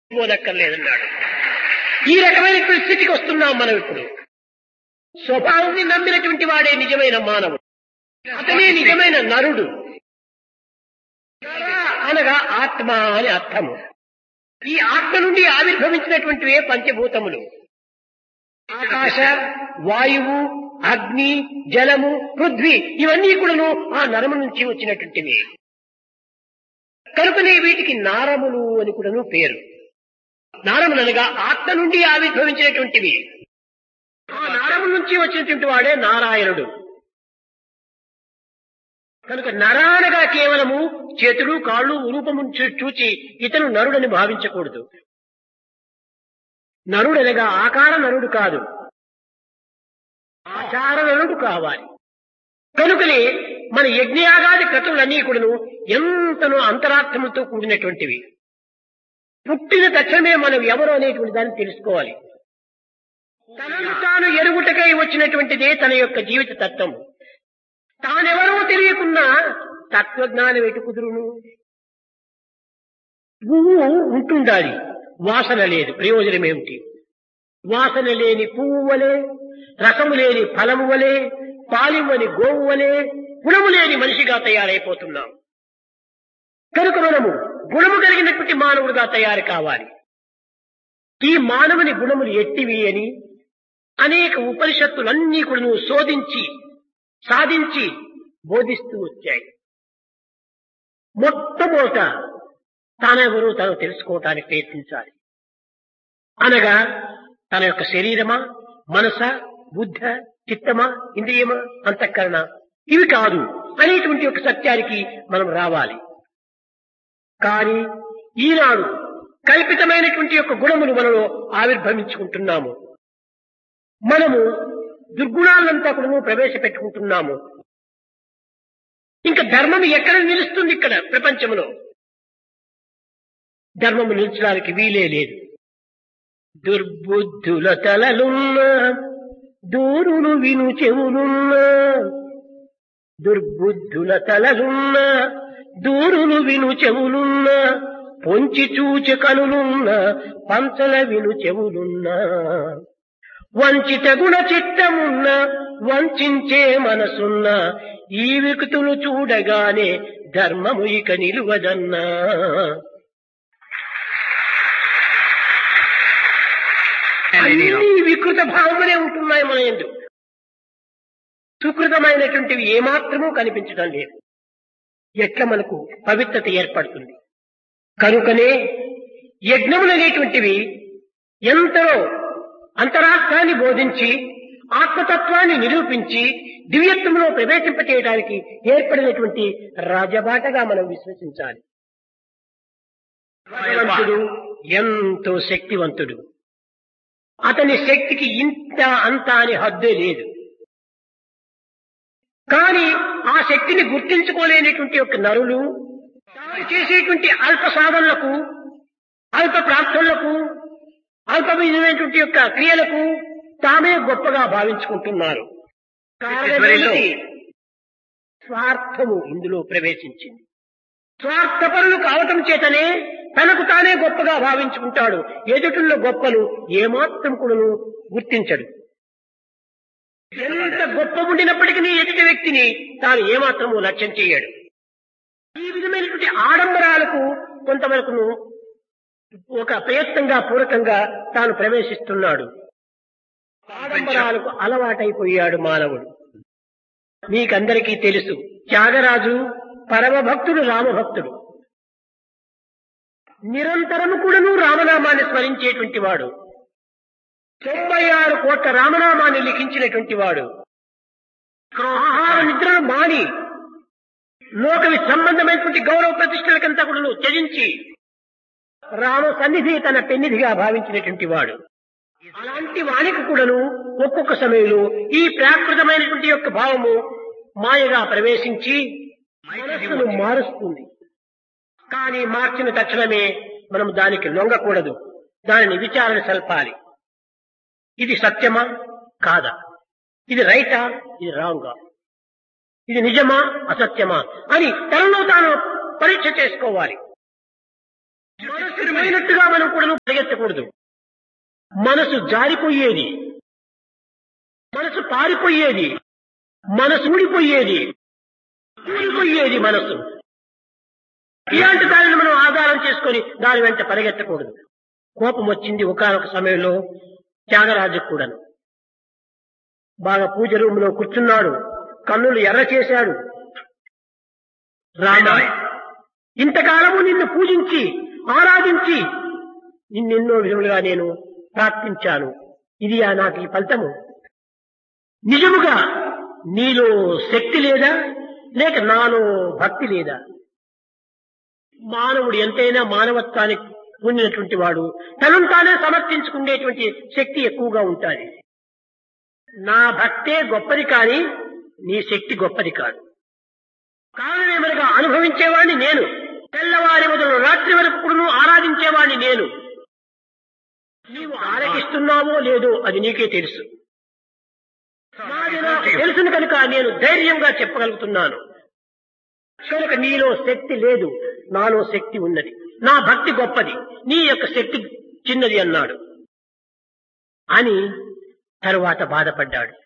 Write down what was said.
పోనక్కర్లేదన్నాడు ఈ రకమైనటువంటి స్థితికి వస్తున్నాం మనం ఇప్పుడు స్వభావాన్ని నమ్మినటువంటి వాడే నిజమైన మానవుడు అతనే నిజమైన నరుడు అనగా ఆత్మ అని అర్థము ఈ ఆత్మ నుండి ఆవిర్భవించినటువంటివే పంచభూతములు ఆకాశ వాయువు అగ్ని జలము పృథ్వీ ఇవన్నీ కూడాను ఆ నరము నుంచి వచ్చినటువంటివి కనుకనే వీటికి నారములు అని కూడాను పేరు నారములు అనగా ఆత్మ నుండి ఆవిర్భవించినటువంటివి ఆ నారము నుంచి వచ్చినటువంటి వాడే నారాయణుడు కనుక నరానగా కేవలము చేతులు కాళ్ళు రూపము చూ- చూచి ఇతను నరుడని భావించకూడదు నరుడనగా ఆకార నరుడు కాదు ఆచార నరుడు కావాలి కనుకనే మన యజ్ఞయాగాది క్రతువులన్నీ కూడాను ఎంతనో అంతరార్థములతో కూడినటువంటివి పుట్టిన తక్షణమే మనం ఎవరు అనేటువంటి దాన్ని తెలుసుకోవాలి తనను తాను ఎరుగుటకై వచ్చినటువంటిదే తన యొక్క జీవిత తత్వము తానెవరో తెలియకున్నా తత్వజ్ఞానం ఎటు కుదురును పువ్వు ఉంటుండాలి వాసన లేదు ప్రయోజనం ఏమిటి వాసన లేని పువ్వు వలె రసము లేని ఫలము వలె పాలివ్వని గోవు వలె గుణము లేని మనిషిగా తయారైపోతున్నాం కనుక మనము గుణము కలిగినటువంటి మానవుడిగా తయారు కావాలి ఈ మానవుని గుణములు ఎట్టివి అని అనేక ఉపనిషత్తులన్నీ కూడా నువ్వు శోధించి సాధించి బోధిస్తూ వచ్చాయి మొట్టమొదట తానెవరో తను తెలుసుకోవటానికి ప్రయత్నించాలి అనగా తన యొక్క శరీరమా మనస బుద్ధ చిత్తమా ఇంద్రియమా అంతఃకరణ ఇవి కాదు అనేటువంటి ఒక సత్యానికి మనం రావాలి కానీ ఈనాడు కల్పితమైనటువంటి యొక్క గుణములు మనలో ఆవిర్భవించుకుంటున్నాము మనము దుర్గుణాలంతా కూడా ప్రవేశపెట్టుకుంటున్నాము ఇంకా ధర్మం ఎక్కడ నిలుస్తుంది ఇక్కడ ప్రపంచంలో ధర్మము నిలిచడానికి వీలే లేదు దుర్బుద్ధుల తలలున్నా దూరులు విను చెవులున్నా దుర్బుద్ధుల తలలున్నా దూరులు విను చెవులున్నా పొంచి చూచె కనులున్నా పంచల విను చెవులున్నా వంచిత గుణ చిత్తమున్న వంచించే మనసున్న ఈ వికృతులు చూడగానే ధర్మము ఇక నిలువదన్నా అన్ని వికృత భావములే ఉంటున్నాయి మన ఎందు సుకృతమైనటువంటివి ఏమాత్రమూ కనిపించడం లేదు ఎట్లా మనకు పవిత్రత ఏర్పడుతుంది కనుకనే యజ్ఞములు అనేటువంటివి ఎంతలో అంతరార్థాన్ని బోధించి ఆత్మతత్వాన్ని నిరూపించి దివ్యత్వంలో ప్రవేశింపచేయడానికి ఏర్పడినటువంటి రాజబాటగా మనం విశ్వసించాలి భగవంతుడు ఎంతో శక్తివంతుడు అతని శక్తికి ఇంత అంత అని హద్దే లేదు కానీ ఆ శక్తిని గుర్తించుకోలేనటువంటి యొక్క నరులు తాను చేసేటువంటి అల్ప సాధనలకు అల్ప ప్రార్థనలకు అల్పమైనటువంటి యొక్క క్రియలకు తామే గొప్పగా భావించుకుంటున్నారు కారణం ఏమిటి? స్వార్థము ఇందులో ప్రవేశించింది స్వార్థపరులు కావటం చేతనే తనకు తానే గొప్పగా భావించుకుంటాడు ఎదుటిలో గొప్పలు ఏమాత్రం కూడాను గుర్తించడు ఎంత గొప్ప ఉండినప్పటికీ ఎదుటి వ్యక్తిని తాను ఏమాత్రము లక్ష్యం చేయడు ఈ విధమైనటువంటి ఆడంబరాలకు కొంతవరకును ఒక ప్రయత్నంగా పూరకంగా తాను ప్రవేశిస్తున్నాడు ఆడంబరాలకు అలవాటైపోయాడు మానవుడు మీకందరికీ తెలుసు త్యాగరాజు పరమ భక్తుడు రామభక్తుడు నిరంతరము కూడాను రామనామాన్ని స్మరించేటువంటి వాడు తొంభై ఆరు కోట్ల రామనామాన్ని లిఖించినటువంటి వాడు ఆహార నిద్రను మాని లోకవి సంబంధమైనటువంటి గౌరవ ప్రతిష్టలకంతా కూడా త్యజించి రామ సన్నిధి తన పెన్నిధిగా భావించినటువంటి వాడు అలాంటి వానికి కూడాను ఒక్కొక్క సమయంలో ఈ ప్రాకృతమైనటువంటి యొక్క భావము మాయగా ప్రవేశించి మనస్సును మారుస్తుంది కానీ మార్చిన తక్షణమే మనం దానికి లొంగకూడదు దానిని విచారణ సల్పాలి ఇది సత్యమా కాదా ఇది రైటా ఇది రాంగా ఇది నిజమా అసత్యమా అని తనలో తాను పరీక్ష చేసుకోవాలి మనస్సుకు పోయినట్టుగా మనం కూడా పరిగెత్తకూడదు మనసు జారిపోయేది మనసు పారిపోయేది మనసు ఊడిపోయేది ఊడిపోయేది మనసు ఇలాంటి దానిని మనం ఆధారం చేసుకొని దాని వెంట పరిగెత్తకూడదు కోపం వచ్చింది ఒకనొక సమయంలో త్యాగరాజు కూడాను బాగా పూజ రూమ్ లో కూర్చున్నాడు కన్నులు ఎర్ర చేశాడు రామ ఇంతకాలము నిన్ను పూజించి ఆరాధించి నిన్నెన్నో విధములుగా నేను ప్రార్థించాను ఇది ఆ నాకు ఈ ఫలితము నిజముగా నీలో శక్తి లేదా లేక నాలో భక్తి లేదా మానవుడు ఎంతైనా మానవత్వానికి పొందినటువంటి వాడు తనను తానే సమర్థించుకునేటువంటి శక్తి ఎక్కువగా ఉంటుంది నా భక్తే గొప్పది కాని నీ శక్తి గొప్పది కాదు కారణమేమనగా అనుభవించేవాడిని నేను తెల్లవారి మొదలు రాత్రి వరకు కూడా ఆరాధించేవాడిని నేను నీవు ఆరగిస్తున్నావో లేదో అది నీకే తెలుసు నాది నాకు తెలుసును కనుక నేను ధైర్యంగా చెప్పగలుగుతున్నాను కనుక నీలో శక్తి లేదు నాలో శక్తి ఉన్నది నా భక్తి గొప్పది నీ యొక్క శక్తి చిన్నది అన్నాడు అని తరువాత బాధపడ్డాడు